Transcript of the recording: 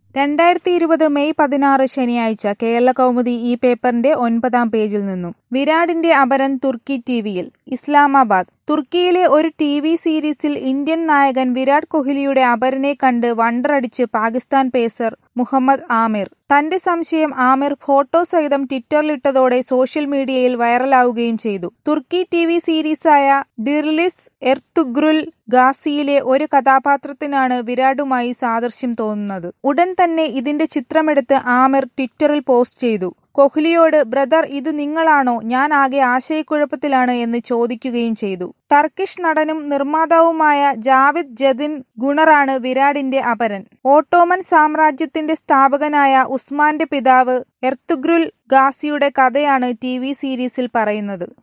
രണ്ടായിരത്തി ഇരുപത് മെയ് പതിനാറ് ശനിയാഴ്ച കേരളകൗമുദി ഈ പേപ്പറിന്റെ ഒൻപതാം പേജിൽ നിന്നും വിരാടിന്റെ അപരൻ തുർക്കി ടിവിയിൽ ഇസ്ലാമാബാദ് തുർക്കിയിലെ ഒരു ടി വി സീരീസിൽ ഇന്ത്യൻ നായകൻ വിരാട് കോഹ്ലിയുടെ അപരനെ കണ്ട് വണ്ടറടിച്ച് പാകിസ്ഥാൻ പേസർ മുഹമ്മദ് ആമിർ തന്റെ സംശയം ആമിർ ഫോട്ടോ സഹിതം ട്വിറ്ററിലിട്ടതോടെ സോഷ്യൽ മീഡിയയിൽ വൈറലാവുകയും ചെയ്തു തുർക്കി ടി വി സീരീസായ ഡിർലിസ് എർത്തുഗ്രുൽ ഗാസിയിലെ ഒരു കഥാപാത്രത്തിനാണ് വിരാടുമായി സാദൃശ്യം തോന്നുന്നത് ഉടൻ തന്നെ ഇതിന്റെ ചിത്രമെടുത്ത് ആമിർ ട്വിറ്ററിൽ പോസ്റ്റ് ചെയ്തു കോഹ്ലിയോട് ബ്രദർ ഇത് നിങ്ങളാണോ ഞാൻ ആകെ ആശയക്കുഴപ്പത്തിലാണ് എന്ന് ചോദിക്കുകയും ചെയ്തു ടർക്കിഷ് നടനും നിർമ്മാതാവുമായ ജാവിദ് ജദിൻ ഗുണറാണ് വിരാടിന്റെ അപരൻ ഓട്ടോമൻ സാമ്രാജ്യത്തിന്റെ സ്ഥാപകനായ ഉസ്മാന്റെ പിതാവ് എർത്തുഗ്രുൽ ഗാസിയുടെ കഥയാണ് ടി വി സീരീസിൽ പറയുന്നത്